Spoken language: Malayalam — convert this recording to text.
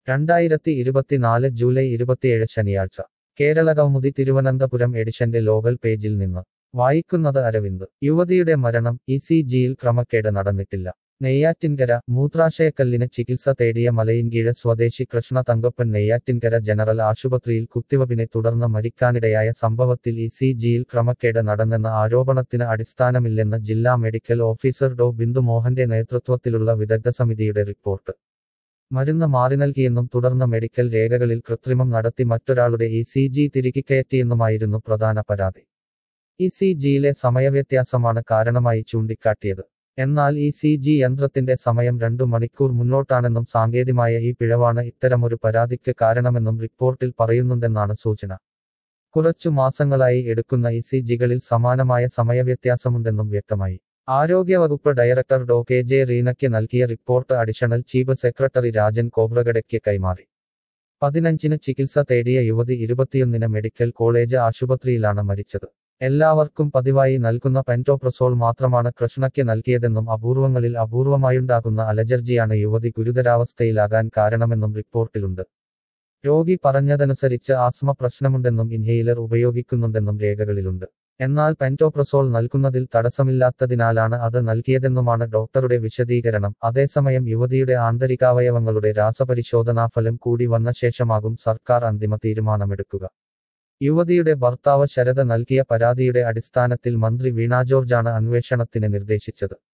രണ്ടായിരത്തി ഇരുപത്തിനാല് ജൂലൈ ഇരുപത്തിയേഴ് ശനിയാഴ്ച കേരള കൗമുദി തിരുവനന്തപുരം എഡിഷന്റെ ലോകൽ പേജിൽ നിന്ന് വായിക്കുന്നത് അരവിന്ദ് യുവതിയുടെ മരണം ഇ സി ജിയിൽ ക്രമക്കേട് നടന്നിട്ടില്ല നെയ്യാറ്റിൻകര മൂത്രാശയക്കല്ലിന് ചികിത്സ തേടിയ മലയിൻകീഴ് സ്വദേശി കൃഷ്ണ തങ്കപ്പൻ നെയ്യാറ്റിൻകര ജനറൽ ആശുപത്രിയിൽ കുത്തിവപ്പിനെ തുടർന്ന് മരിക്കാനിടയായ സംഭവത്തിൽ ഇ സി ജിയിൽ ക്രമക്കേട് നടന്നെന്ന ആരോപണത്തിന് അടിസ്ഥാനമില്ലെന്ന് ജില്ലാ മെഡിക്കൽ ഓഫീസർ ഡോ ബിന്ദു മോഹന്റെ നേതൃത്വത്തിലുള്ള വിദഗ്ധ സമിതിയുടെ റിപ്പോർട്ട് മരുന്ന് മാറി നൽകിയെന്നും തുടർന്ന് മെഡിക്കൽ രേഖകളിൽ കൃത്രിമം നടത്തി മറ്റൊരാളുടെ ഇ സി ജി തിരികെക്കയറ്റിയെന്നുമായിരുന്നു പ്രധാന പരാതി ഇ സി ജിയിലെ സമയവ്യത്യാസമാണ് കാരണമായി ചൂണ്ടിക്കാട്ടിയത് എന്നാൽ ഇ സി ജി യന്ത്രത്തിന്റെ സമയം രണ്ടു മണിക്കൂർ മുന്നോട്ടാണെന്നും സാങ്കേതികമായ ഈ പിഴവാണ് ഇത്തരമൊരു പരാതിക്ക് കാരണമെന്നും റിപ്പോർട്ടിൽ പറയുന്നുണ്ടെന്നാണ് സൂചന കുറച്ചു മാസങ്ങളായി എടുക്കുന്ന ഇ സി ജികളിൽ സമാനമായ സമയവ്യത്യാസമുണ്ടെന്നും വ്യക്തമായി ആരോഗ്യവകുപ്പ് ഡയറക്ടർ ഡോ കെ ജെ റീനയ്ക്ക് നൽകിയ report additional chief secretary Rajan കോബ്രഗഡയ്ക്ക് കൈമാറി പതിനഞ്ചിന് ചികിത്സ തേടിയ യുവതി ഇരുപത്തിയൊന്നിന് മെഡിക്കൽ കോളേജ് ആശുപത്രിയിലാണ് മരിച്ചത് എല്ലാവർക്കും പതിവായി നൽകുന്ന പെൻറ്റോപ്രസോൾ മാത്രമാണ് കൃഷ്ണയ്ക്ക് നൽകിയതെന്നും അപൂർവങ്ങളിൽ അപൂർവമായുണ്ടാകുന്ന അലർജിയാണ് യുവതി ഗുരുതരാവസ്ഥയിലാകാൻ കാരണമെന്നും റിപ്പോർട്ടിലുണ്ട് രോഗി പറഞ്ഞതനുസരിച്ച് ആസ്മ പ്രശ്നമുണ്ടെന്നും ഇൻഹെയിലർ ഉപയോഗിക്കുന്നുണ്ടെന്നും രേഖകളിലുണ്ട് എന്നാൽ പെൻറ്റോപ്രസോൾ നൽകുന്നതിൽ തടസ്സമില്ലാത്തതിനാലാണ് അത് നൽകിയതെന്നുമാണ് ഡോക്ടറുടെ വിശദീകരണം അതേസമയം യുവതിയുടെ ആന്തരികാവയവങ്ങളുടെ രാസപരിശോധനാഫലം കൂടി വന്ന ശേഷമാകും സർക്കാർ അന്തിമ തീരുമാനമെടുക്കുക യുവതിയുടെ ഭർത്താവ് ശരദ നൽകിയ പരാതിയുടെ അടിസ്ഥാനത്തിൽ മന്ത്രി വീണ ജോർജാണ് അന്വേഷണത്തിന് നിർദ്ദേശിച്ചത്